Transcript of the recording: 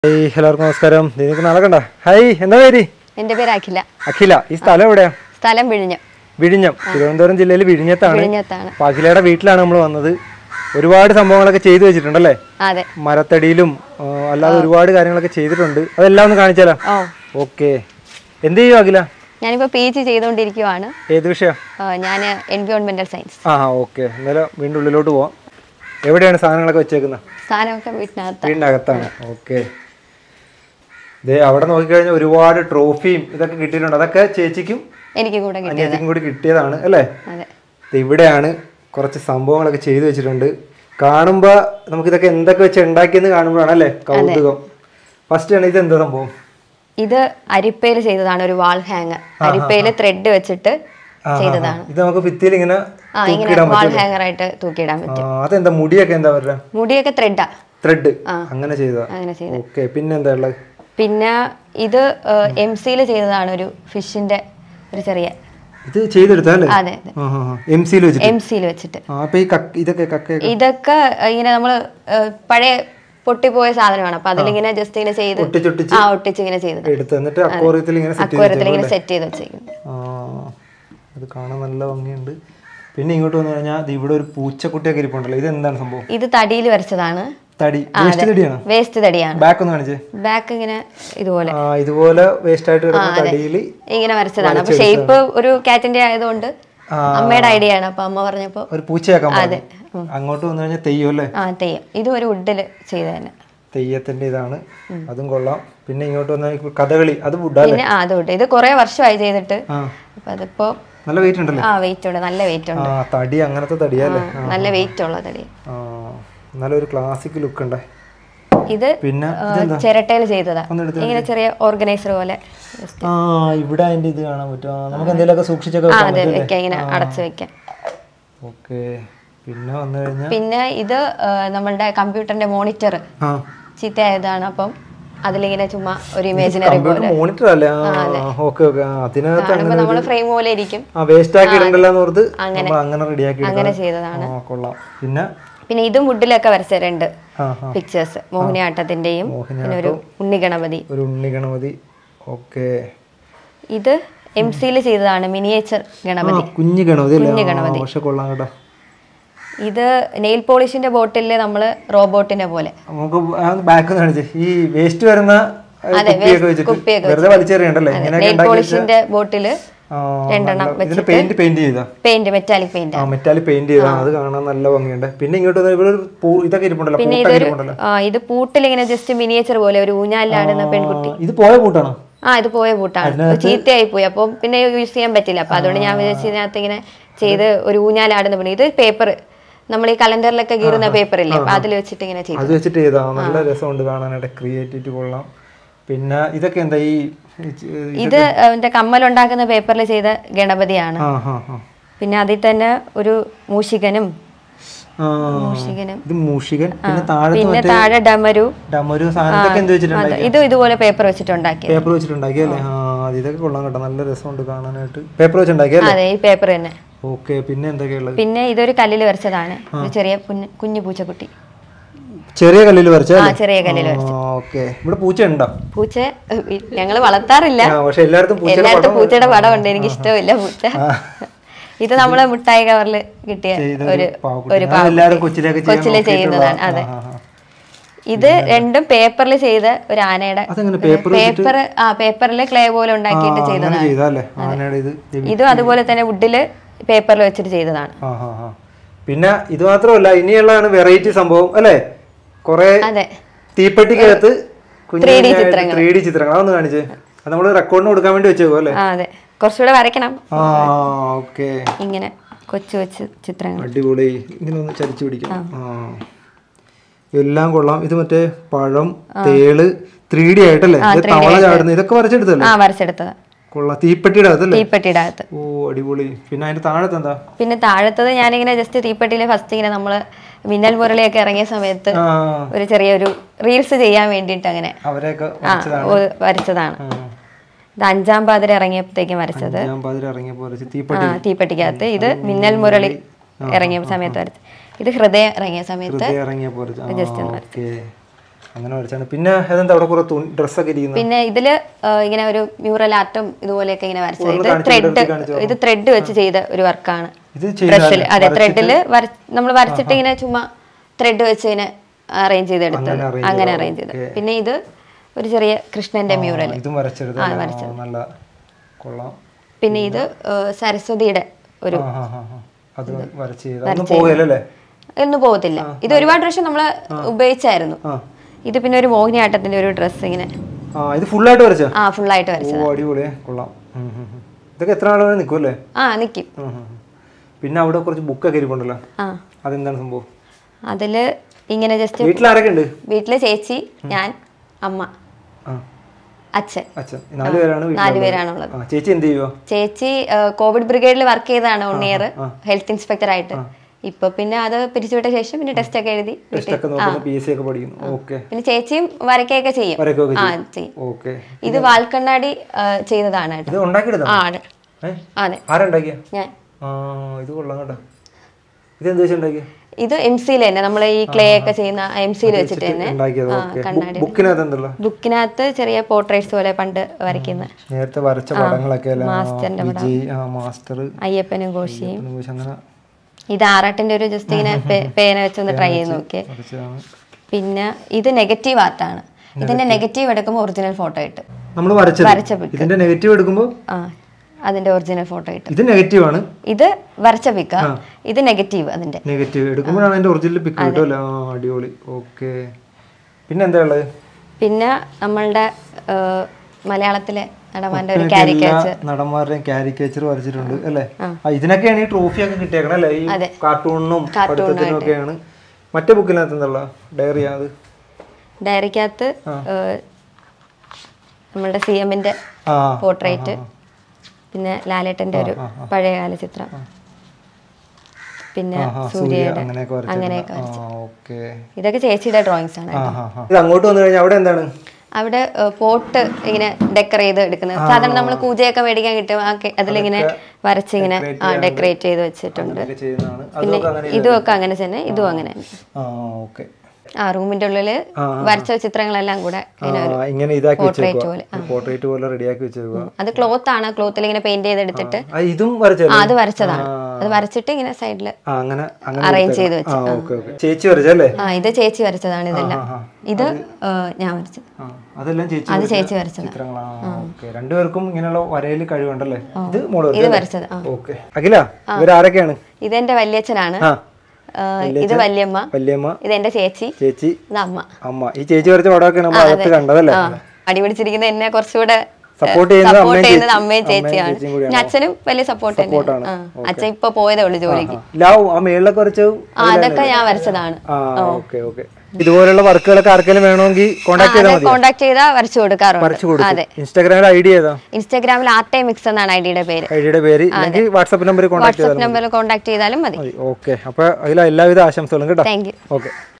Hi എല്ലാവർക്കും നമസ്കാരം നിങ്ങൾക്ക് നടക്കണ്ട ഹായ് എന്താ പേര് എൻ്റെ പേര് അഖില അഖില ഈ സ്ഥലം എവിടെയാ സ്ഥലം വിഴിഞ്ഞം വിഴിഞ്ഞം തിരുവനന്തപുരം ജില്ലയിൽ വിഴിഞ്ഞത്താണ് വിഴിഞ്ഞത്താണ് അപ്പൊ അഖിലയുടെ വീട്ടിലാണ് നമ്മൾ വന്നത് ഒരുപാട് സംഭവങ്ങളൊക്കെ ചെയ്തു വെച്ചിട്ടുണ്ടല്ലേ അതെ മരത്തടിയിലും ആ, അല്ലാതെ ഒരുപാട് കാര്യങ്ങളൊക്കെ ചെയ്തിട്ടുണ്ട് അതെല്ലാം ഒന്ന് കാണിച്ചാലോ ഓ ഓക്കെ എന്ത് ചെയ്യും അഖില ഞാനിപ്പോൾ പി ജി ചെയ്തുകൊണ്ടിരിക്കുവാണ് ഏത് വിഷയം ഞാൻ എൻവിയോൺമെന്റൽ സയൻസ് ആ ഓക്കെ എന്നാലും വീണ്ടും ഉള്ളിലോട്ട് പോവാം എവിടെയാണ് സാധനങ്ങളൊക്കെ വെച്ചേക്കുന്നത് സ്ഥാനമൊക്കെ വീട്ടിനകത്ത് വീടിനകത്താണ് ഓക്കെ ദേ അവിടെ നോക്കിക്കഴിഞ്ഞാൽ ഒരുപാട് ട്രോഫിയും ഇതൊക്കെ കിട്ടിയിട്ടുണ്ട് അതൊക്കെ ചേച്ചിക്കും എനിക്ക് കൂടെ കിട്ടി അനിയത്തിക്കും കൂടി കിട്ടിയതാണ് അല്ലേ അതെ ദേ ഇവിടെയാണ് കുറച്ച് സംഭവങ്ങളൊക്കെ ചെയ്തു വെച്ചിട്ടുണ്ട് കാണുമ്പോൾ നമുക്കിതൊക്കെ എന്തൊക്കെ വെച്ച് ഉണ്ടാക്കിയെന്ന് കാണുമ്പോഴാണ് അല്ലേ കൗതുകം ഫസ്റ്റ് ആണ് ഇത് എന്താ സംഭവം ഇത് അരിപ്പയിൽ ചെയ്തതാണ് ഒരു വാൾ ഹാങ്ങർ അരിപ്പയിൽ ത്രെഡ് വെച്ചിട്ട് ചെയ്തതാണ് ഇത് നമുക്ക് ഭിത്തിയിൽ ഇങ്ങനെ ആ ഇങ്ങനെ വാൾ ഹാങ്ങർ ആയിട്ട് തൂക്കിയിടാൻ ആ, പറ്റും അതെന്താ മുടിയൊക്കെ എന്താ പറയുക മുടിയൊക്കെ ത്രെഡാ ത്രെഡ് അങ്ങനെ ചെയ്തതാ അങ്ങനെ ചെയ്ത് ഓക്കെ പിന്നെ എന്താ ഉള്ളത് പിന്നെ ഇത് എം സിയിൽ ചെയ്തതാണ് ഒരു ഫിഷിന്റെ ഒരു ചെറിയ ഇത് ചെയ്തെടുത്താ അല്ലേ അതെ അതെ എം സിയിൽ വെച്ചിട്ട് എം സിയിൽ വെച്ചിട്ട് ആ അപ്പൊ ഈ കക്ക ഇതൊക്കെ കക്ക ഇതൊക്കെ ഇങ്ങനെ നമ്മള് ഏഹ്, പഴയ പൊട്ടിപ്പോയ സാധനമാണ് അപ്പൊ അതിലിങ്ങനെ ജസ്റ്റ് ഇങ്ങനെ ചെയ്ത് ഒട്ടിച്ചൊട്ടിച്ച് ആ ഒട്ടിച്ച് ഇങ്ങനെ ചെയ്തത് എടുത്ത് എന്നിട്ട് അക്വാറിയത്തിൽ ഇങ്ങനെ സെറ്റ് ചെയ്ത് അക്വരത്തിൽ ഇങ്ങനെ സെറ്റ് ചെയ്ത് വെച്ചേക്കുന്നു ആ അത് കാണാൻ നല്ല ഭംഗിയുണ്ട് പിന്നെ ഇങ്ങോട്ട് വന്നു കഴിഞ്ഞാൽ ഇവിടെ ഒരു പൂച്ചക്കുട്ടിയൊക്കെ ഇരിപ്പുണ്ടല്ലോ ഇത് എന്താണ് സംഭവം ഇത് തടിയിൽ വരച്ചതാണ് തടി വേസ്റ്റ് തടിയാണോ വേസ്റ്റ് തടിയാണ് ബാക്ക് ഒന്ന് കാണിച്ചേ ബാക്ക് ഇങ്ങനെ ഇതുപോലെ ആ ഇതുപോലെ വേസ്റ്റ് ആയിട്ട് കിടക്കുന്ന തടിയിൽ ഇങ്ങനെ വരച്ചതാണ് അപ്പൊ ഷേപ്പ് ഒരു കാറ്റിന്റെ ആയതുകൊണ്ട് ആ. അമ്മയുടെ ഐഡിയ ആണ് അപ്പൊ അമ്മ പറഞ്ഞപ്പോ ഒരു പൂച്ചയാക്കാൻ പറഞ്ഞു അങ്ങോട്ട് വന്നു കഴിഞ്ഞാൽ തെയ്യം അല്ലേ ആ തെയ്യം ഇതും ഒരു വുഡില് ചെയ്ത തന്നെ തെയ്യത്തിന്റെ ഇതാണ് അതും കൊള്ളാം പിന്നെ ഇങ്ങോട്ട് വന്നാൽ കഥകളി അത് വുഡാ പിന്നെ ആ അത് വുഡ് ഇത് കുറെ വർഷമായി ചെയ്തിട്ട് ആ അപ്പൊ അതിപ്പോ നല്ല വെയിറ്റ് ഉണ്ടല്ലേ ആ വെയിറ്റ് ഉണ്ട് നല്ല വെയിറ്റ് ആ ഉണ്ട് തടി അങ്ങനത്തെ തടിയല്ലേ ആ, നല്ല വെയിറ്റ് ഉള്ള തടി ആ നല്ലൊരു ക്ലാസിക് ലുക്ക് ഉണ്ടേ ഇത് പിന്നെ ചിരട്ടയിൽ ചെയ്തതാ ഒന്ന് എടുത്ത് ഇങ്ങനെ ചെറിയ ഓർഗനൈസർ പോലെ just. ആ ഇവിടെ അതിന്റെ ഇത് കാണാൻ പറ്റും ആ, നമുക്ക് എന്തെങ്കിലുമൊക്കെ സൂക്ഷിച്ചൊക്കെ ആ വെക്കാൻ അതെ പറ്റും വെക്കാം ഇങ്ങനെ അടച്ചു വെക്കാം ഓക്കെ പിന്നെ വന്നു കഴിഞ്ഞാൽ പിന്നെ ഇത് ആ, നമ്മളുടെ കമ്പ്യൂട്ടറിന്റെ മോണിറ്റർ ആ ചീത്തയായതാണ് അപ്പം അതിലിങ്ങനെ ചുമ്മാ ഒരു ഇമേജിനറി കമ്പ്യൂട്ടർ മോണിറ്റർ അല്ലേ ആ ഓക്കെ ഓക്കെ അതിനകത്ത് കാണുമ്പോൾ നമ്മൾ ഫ്രെയിം പോലെ ഇരിക്കും ആ വേസ്റ്റ് ആക്കി ഇടണ്ടല്ലോ എന്ന് ഓർത്ത് നമ്മൾ അങ്ങനെ റെഡിയാക്കി അങ്ങനെ ചെയ്തതാണ് ആ കൊള്ളാം പിന്നെ പിന്നെ ഇതും വുഡിലൊക്കെ വരച്ച രണ്ട് ആ ആ പിക്ചേഴ്സ് മോഹിനിയാട്ടത്തിന്റെയും പിന്നെ ഒരു ഉണ്ണിഗണപതി ഒരു ഉണ്ണി ഗണപതി ഓക്കെ ഇത് എം സിയിൽ ചെയ്തതാണ് മിനിയേച്ചർ ഗണപതി കുഞ്ഞു ഗണപതി അല്ലേ ആ, പക്ഷെ കൊള്ളാം കേട്ടോ ഇത് നെയിൽ പോളിഷിന്റെ ബോട്ടിലില് നമ്മള് റോബോട്ടിനെ പോലെ നമുക്ക് ബാക്ക് കാണിച്ചേ ഈ വേസ്റ്റ് വരുന്ന ഏ, കുപ്പിയൊക്കെ വെച്ചിട്ട് കുപ്പിയൊക്കെ വെറുതെ വലിച്ചെറിയണ്ടല്ലേ ഇങ്ങനെയൊക്കെ നെയിൽ ഉണ്ടാക്കി പോളിഷിന്റെ ബോട്ടില് ആ, രണ്ടെണ്ണം നല്ല- ഇതിന് പെയിന്റ് പെയിന്റ് ചെയ്താ പെയിന്റ് മെറ്റാലിക് പെയിന്റ് ആ മെറ്റാലി പെയിന്റ് ചെയ്താ അത് കാണാൻ നല്ല ഭംഗിയുണ്ട് പിന്നെ ഇങ്ങോട്ട് വന്നാൽ ഇവിടെ ഒരു പൂ- ഇതൊക്കെ ഇരിപ്പുണ്ടല്ലോ പൂട്ടൊക്കെ ഇരിപ്പുണ്ടല്ലോ ആ ഇത് പൂട്ടിൽ ഇങ്ങനെ ജസ്റ്റ് മിനിയേച്ചർ പോലെ ഒരു ഊഞ്ഞാലിലാടുന്ന പെൺകുട്ടി ആ, ഇത് പോയ പൂട്ടാണോ ആ ഇത് പോയ പൂട്ടാണ് ഇത് ചീത്തയായി പോയി അപ്പോൾ പിന്നെ യൂസ് ചെയ്യാൻ പറ്റില്ല അപ്പൊ അതുകൊണ്ട് ഞാൻ വിചാരിച്ചു ഇതിനകത്ത് ഇങ്ങനെ ചെയ്ത് ഒരു ഊഞ്ഞാലാടുന്ന പെണ്ണ് ഇത് പേപ്പർ നമ്മൾ ഈ കലണ്ടറിലൊക്കെ കീറുന്ന പേപ്പർ ഇല്ലേ അപ്പൊ അതിൽ വെച്ചിട്ട് ഇങ്ങനെ ചെയ്തു അത് വെച്ചിട്ട് ചെയ്താ നല്ല രസമുണ്ട് കാണാനായിട്ട് ക്രിയേറ്റിവിറ്റി കൊള്ളാം പിന്നെ ഇതൊക്കെ എന്താ ഈ ഈ ചെ- ഇത് എന്റെ കമ്മലുണ്ടാക്കുന്ന പേപ്പറിൽ ചെയ്ത ഗണപതിയാണ് ആ ഹാ ഹാ പിന്നെ അതിൽ തന്നെ ഒരു മൂഷികനും ആ മൂഷികനും ഇത് മൂഷികൻ പിന്നെ താഴത്ത് പിന്നെ താഴെ ഡമരു ഡമരു സാധനത്തൊക്കെ എന്ത് വെച്ചിട്ടുണ്ട് അത് ഇത് ഇതുപോലെ പേപ്പർ വെച്ചിട്ടുണ്ടാക്കിയത് പേപ്പർ വെച്ചിട്ടുണ്ടാക്കിയല്ലേ ആ അത് ഇതൊക്കെ കൊള്ളാം കേട്ടോ നല്ല രസമുണ്ട് കാണാനായിട്ട് പേപ്പർ വെച്ചുണ്ടാക്കിയല്ലേ അതെ ഈ പേപ്പർ തന്നെ ഓക്കെ പിന്നെ എന്തൊക്കെയുള്ളത് പിന്നെ ഇതൊരു കല്ലിൽ വരച്ചതാണ് ഒരു ചെറിയ കുഞ്ഞ് കുഞ്ഞു പൂച്ചക്കുട്ടി ചെറിയ കല്ലിൽ വരച്ച ആ ചെറിയ കല്ലിൽ വരച്ച ഓക്കെ ഇവിടെ പൂച്ച ഉണ്ടോ പൂച്ച ഞങ്ങൾ വളർത്താറില്ല ആ പക്ഷെ എല്ലായിടത്തും പൂച്ച എല്ലായിടത്തും പൂച്ചയുടെ പടമുണ്ട് എനിക്ക് ഇഷ്ടമില്ല പൂച്ച ഇത് നമ്മളെ മുട്ടായി കവറിൽ കിട്ടിയ ചെയ്ത ഒരു പാവക്കുട്ടി. ഒരു അത് എല്ലാവരും കൊച്ചിലേക്ക് ചെയ്യാൻ കൊച്ചിലെ ചെയ്യുന്നതാണ് അതെ ആ, ആ. ഇത് രണ്ടും പേപ്പറിൽ ചെയ്ത ഒരു ആനയുടെ അതെങ്ങനെ പേപ്പർ പേപ്പർ ആ പേപ്പറിൽ ക്ലേ പോലെ ഉണ്ടാക്കിയിട്ട് ചെയ്തതാണ് അങ്ങനെ ചെയ്തല്ലേ ആനയുടെ ഇത് ഇതും അതുപോലെ തന്നെ വുഡില് പേപ്പറിൽ വെച്ചിട്ട് ചെയ്തതാണ് ആ ആ ആ പിന്നെ ഇത് മാത്രമല്ല ഇനിയുള്ളതാണ് വെറൈറ്റി സംഭവം അല്ലേ കൊറേ അതെ തീപ്പെട്ടിക്കകത്ത് ത്രീ ഡി ചിത്രങ്ങൾ ത്രീ ഡി ചിത്രങ്ങൾ അതൊന്ന് കാണിച്ചേ അത് നമ്മൾ റെക്കോർഡിന് കൊടുക്കാൻ വേണ്ടി വെച്ചേക്കോ അല്ലേ ആ അതെ കുറച്ചുകൂടെ വരയ്ക്കണം ആ ഓക്കെ ഇങ്ങനെ കൊച്ചു കൊച്ചു ചിത്രങ്ങൾ അടിപൊളി ഇങ്ങനെ ഒന്ന് ചരിച്ചു പിടിക്കാം ആ എല്ലാം കൊള്ളാം ഇത് മറ്റേ പഴം തേള് ത്രീ ഡി ആയിട്ടല്ലേ ഇത് തവള ചാടുന്നു ഇതൊക്കെ വരച്ചെടുത്തല്ലേ ആ വരച്ചെടുത്തത് കൊള്ളാം തീപ്പെട്ടിയുടെ അകത്തല്ലേ തീപ്പെട്ടിയുടെ അകത്ത് ഓ അടിപൊളി പിന്നെ അതിന്റെ താഴത്ത് എന്താ പിന്നെ താഴത്തത് ഞാനിങ്ങനെ ജസ്റ്റ് തീപ്പെട്ടിയിൽ ഫസ്റ്റ് ഇങ്ങനെ നമ്മള് മിന്നൽ മുരളിയൊക്കെ ഇറങ്ങിയ സമയത്ത് ആ ഒരു ചെറിയൊരു റീൽസ് ചെയ്യാൻ വേണ്ടിയിട്ട് അങ്ങനെ അവരെയൊക്കെ ആ ഒരു വരച്ചതാണ് ഇത് അഞ്ചാം പാതിര ഇറങ്ങിയപ്പോഴത്തേക്കും വരച്ചത് ഞാൻ പാതിര ഇറങ്ങിയപ്പോ വരച്ച് ആ തീപ്പെട്ടി തീപ്പെട്ടിക്കകത്ത് ഇത് മിന്നൽ മുരളി ഇറങ്ങിയ സമയത്ത് വരച്ചത് ഇത് ഹൃദയം ഇറങ്ങിയ സമയത്ത് ഹൃദയം ഇറങ്ങിയപ്പോ വരച്ച് just ഒന്ന് ഓക്കെ അങ്ങനെ വരച്ചാണ് പിന്നെ അതെന്താ അവിടെ കുറെ തുണി ഡ്രസ്സൊക്കെ ഇരിക്കുന്നത് പിന്നെ ഇതില് ആ, ഇങ്ങനെ ഒരു മ്യൂറൽ ആർട്ടും ഇതുപോലെയൊക്കെ ഇങ്ങനെ വരച്ചത് ഇത് കാണിച്ച് ത്രെഡ് വിടർത്തി കാണിച്ച് ഇത് ത്രെഡ് വെച്ച് ചെയ്ത ഒരു വർക്കാണ് ഇത് ചെയ്ത ഡ്രസ്സിൽ അതെ ത്രെഡില് നമ്മൾ വരച്ചിട്ട് ഇങ്ങനെ ചുമ്മാ ത്രെഡ് വെച്ച് ഇങ്ങനെ അറേഞ്ച് ചെയ്തെടുത്തത് അങ്ങനെ arrange അങ്ങനെ അറേഞ്ച് ചെയ്തത് പിന്നെ ഇത് ഒരു ചെറിയ കൃഷ്ണന്റെ മ്യൂറൽ ഇതും വരച്ചെടുത്ത് നല്ല കൊള്ളാം പിന്നെ ഇത് ആ, സരസ്വതിയുടെ ഒരു ആ, ആ, ആ, ആ. അത് വരച്ച് ചെയ്ത ഒന്നും പോകല്ലേ ഒന്നും പോകത്തില്ല ഇത് ഒരുപാട് പ്രാവശ്യം നമ്മൾ ഉപയോഗിച്ചായിരുന്നു ആ ഇത് പിന്നെ ഒരു മോഹിനിയാട്ടത്തിന്റെ ഒരു ഡ്രസ്സ് ഇങ്ങനെ ആ ഇത് ഫുള്ളായിട്ട് വരച്ച ആ ഫുള്ളായിട്ട് വരച്ചത് ഓ അടിപൊളിയേ കൊള്ളാം ഉം, ഉം, ഉം. ഇതൊക്കെ എത്ര നാൾ വരെ നിൽക്കുമല്ലേ ആ നിക്കും പിന്നെ അവിടെ കുറച്ച് ബുക്കൊക്കെ ഇരിപ്പുണ്ടല്ലോ ആ അതെന്താണ് സംഭവം അതില് ഇങ്ങനെ ജസ്റ്റ് വീട്ടിലാരൊക്കെ ഉണ്ട് വീട്ടില് ചേച്ചി ഞാൻ അമ്മ ആ അച്ഛൻ അച്ഛൻ നാല് പേരാണ് വീട്ടിൽ നാല് പേരാണുള്ളത് ആ ചേച്ചി എന്ത് ചെയ്യുക ചേച്ചി ആ, കോവിഡ് ബ്രിഗേഡിൽ വർക്ക് ചെയ്തതാണ് വൺ ഇയർ ഹെൽത്ത് ഇൻസ്പെക്ടർ ആയിട്ട് ഇപ്പൊ പിന്നെ അത് പിരിച്ചുവിട്ട ശേഷം പിന്നെ ടെസ്റ്റ് ഒക്കെ എഴുതി ടെസ്റ്റ് ഒക്കെ നോക്കുന്നു പി എസ് സി ഒക്കെ പഠിക്കുന്നു ഓക്കെ പിന്നെ ചേച്ചിയും വരയ്ക്കുകയൊക്കെ ചെയ്യും വരക്കൊക്കെ ആ ചെയ്യും ചെയ്യും ഓക്കെ ഇത് വാൽക്കണ്ണാടി ആ, ചെയ്തതാണ് കേട്ടോ ഇത് ഉണ്ടാക്കിയെടുത്താ ആ ആണ് ഏ അതെ ആരുണ്ടാക്കിയ ഞാൻ ആ ഇത് കൊള്ളാം കേട്ടോ ഇത് എന്ത് വെച്ച് ഉണ്ടാക്കിയ ഇത് എം സിയിൽ തന്നെ നമ്മൾ ഈ ക്ലേ ഒക്കെ ചെയ്യുന്ന എം സിയിൽ വെച്ചിട്ട് തന്നെ ഉണ്ടാക്കിയത് ആ, ഓക്കെ കണ്ണാടി ബുക്കിനകത്ത് എന്തല്ലോ ബുക്കിനകത്ത് ചെറിയ പോർട്രേറ്റ്സ് പോലെ പണ്ട് വരയ്ക്കുന്ന നേരത്തെ വരച്ച പടങ്ങളൊക്കെ അല്ലേ ആ, മാസ്റ്ററിന്റെ വിജയ് ആ മാസ്റ്റർ അയ്യപ്പനും കോശിയും അങ്ങനെ ഇത് ആറാട്ടിന്റെ ഒരു ജസ്റ്റ് ഇങ്ങനെ പേ- പേന വെച്ചൊന്ന് ട്രൈ ചെയ്ത് നോക്കിയേ വരച്ചതാണ് പിന്നെ ഇത് നെഗറ്റീവ് ആർട്ടാണ് ഇതിന്റെ നെഗറ്റീവ് എടുക്കുമ്പോൾ ഒറിജിനൽ ഫോട്ടോ ഇട്ട് നമ്മൾ വരച്ചത് വരച്ച പിക്ക് ഇതിന്റെ നെഗറ്റീവ് എടുക്കുമ്പോൾ ആ അതിന്റെ ഒറിജിനൽ ഫോട്ടോ ഇട്ട് ഇത് നെഗറ്റീവ് ആണ് ഇത് വരച്ച പിക്ക ഇത് നെഗറ്റീവ് അതിന്റെ നെഗറ്റീവ് എടുക്കുമ്പോഴാണ് അതിന്റെ ഒറിജിനൽ പിക്ക് കിട്ടുമല്ലോ ആ അടിപൊളി ഓക്കെ പിന്നെ എന്താ ഉള്ളത് പിന്നെ നമ്മളുടെ ആ, മലയാളത്തിലെ നടന്മാരുടെ ഒരു എല്ലാ കാരിക്കേച്ചർ നടന്മാരുടെയും കാരിക്കേച്ചർ വരച്ചിട്ടുണ്ട് അല്ലേ ആ ഇതിനൊക്കെയാണ് ഈ ട്രോഫി ഒക്കെ കിട്ടിയേക്കണം അല്ലേ ഈ കാർട്ടൂണിനും പഠിത്തത്തിനും ഒക്കെയാണ് മറ്റേ ബുക്കിനകത്ത് എന്തുള്ള ഡയറി അത് ഡയറിക്കകത്ത് നമ്മളുടെ സി എമ്മിന്റെ ആ പോർട്രേറ്റ് പിന്നെ ലാലേട്ടന്റെ ഒരു പഴയകാല ചിത്രം പിന്നെ ആ, സൂര്യ സൂര്യയുടെ അങ്ങനെയൊക്കെ വരച്ചിട്ടുണ്ട് അങ്ങനെയൊക്കെ ആ ഓക്കെ ഇതൊക്കെ ചേച്ചിയുടെ ഡ്രോയിങ്സ് ആണ് ആ ആ ആ. ഇത് അങ്ങോട്ട് വന്നു കഴിഞ്ഞാൽ അവിടെ എന്താണ് അവിടെ പോട്ട് ഇങ്ങനെ ഡെക്കർ ചെയ്ത് എടുക്കുന്നത് സാധാരണ നമ്മൾ പൂജയൊക്കെ മേടിക്കാൻ കിട്ടും ആ കെ- അതിലിങ്ങനെ വരച്ചിങ്ങനെ ആ ഡെക്കറേറ്റ് ചെയ്ത് വെച്ചിട്ടുണ്ട് ഇതൊക്കെ ചെയ്യുന്നതാണ് പിന്നെ അതൊക്കെ അങ്ങനെ ഇതുമൊക്കെ അങ്ങനെ തന്നെ ഇതും അങ്ങനെ തന്നെ. ആ ഓക്കെ ആ റൂമിന്റെ ഉള്ളില് വരച്ച ചിത്രങ്ങളെല്ലാം കൂടെ ഇങ്ങനെ ഒരു ഇങ്ങനെ ഇതാക്കി പോർട്രേറ്റ് പോലെ പോർട്രേറ്റ് പോലെ റെഡിയാക്കി വെച്ചേക്കുക അത് ക്ലോത്ത് ആണ് ക്ലോത്തിൽ ഇങ്ങനെ പെയിന്റ് ചെയ്തെടുത്തിട്ട് ആ ഇതും വരച്ചല്ലേ ആ അത് വരച്ചതാണ് അത് വരച്ചിട്ട് ഇങ്ങനെ സൈഡില് ആ അങ്ങനെ അങ്ങനെ അറേഞ്ച് ചെയ്ത് ആ വെച്ച് ഓക്കെ ഓക്കെ ചേച്ചി വരച്ചല്ലേ ആ ഇത് ചേച്ചി വരച്ചതാണ് ഇതെല്ലാം ആ, ആ. ഇത് ഏ, ഞാൻ വരച്ചത് ആ അതെല്ലാം ചേച്ചി അത് വരച്ച ചേച്ചി വരച്ചത് ചിത്രങ്ങളാണ് ഓക്കെ രണ്ടുപേർക്കും ഇങ്ങനെയുള്ള വരയിൽ കഴിവുണ്ടല്ലേ ഇത് മോള് ഇത് വരച്ചത് ആ ഓക്കെ അഖില ഇവരാരൊക്കെയാണ് ഇതെന്റെ വല്യച്ഛനാണ് ആ ഏ, ഇത് വല്യമ്മ വല്യമ്മ ഇത് എന്റെ ചേച്ചി ചേച്ചി ഇത് അമ്മ അമ്മ ഈ ചേച്ചി വരച്ച പടമൊക്കെ നമ്മൾ അകത്ത് കണ്ടതല്ലേ ആ അടിപിടിച്ചിരിക്കുന്ന എന്നെ കുറച്ചുകൂടെ സപ്പോർട്ട് ചെയ്യുന്നത് സപ്പോർട്ട് അമ്മയും ചെയ്യുന്നത് ചേച്ചി- അമ്മയും ചേച്ചിയാണ് ചേച്ചിയും കൂടിയാണ്. പിന്നെ അച്ഛനും വലിയ സപ്പോർട്ട് തന്നെയാണ് ആ. അച്ഛൻ ഇപ്പൊ പോയതേ ഉള്ളൂ ജോലിക്ക് ലാവ് ആ മേളിലൊക്കെ വരച്ചതും ആ അതൊക്കെ ഞാൻ വരച്ചതാണ് ആ ഓക്കെ ഓക്കെ ഇതുപോലുള്ള വർക്കുകളൊക്കെ ആർക്കെങ്കിലും വേണമെങ്കിൽ കോൺടാക്ട് ചെയ്താൽ മതി കോണ്ടാക്ട് ചെയ്താൽ വരച്ചു കൊടുക്കാറുണ്ട് വരച്ചു കൊടുക്കും ഇൻസ്റ്റാഗ്രാമിൽ ഐ ഡി ഏതാ ഇൻസ്റ്റാഗ്രാമിൽ ആർട്ടേ മിക്സ് എന്നാണ് ഐഡിയുടെ പേര് ഐ ഡിയുടെ പേര് അല്ലെങ്കിൽ വാട്സാപ്പ് നമ്പർ കോൺടാക്ട് ചെയ്താൽ വാട്സപ്പ് നമ്പറിൽ കോണ്ടാക്ട് ചെയ്താലും മതി മതി ഓക്കെ അപ്പൊ അതിൽ എല്ലാവിധ ആശംസകളും കേട്ടോ താങ്ക് യു ഓക്കെ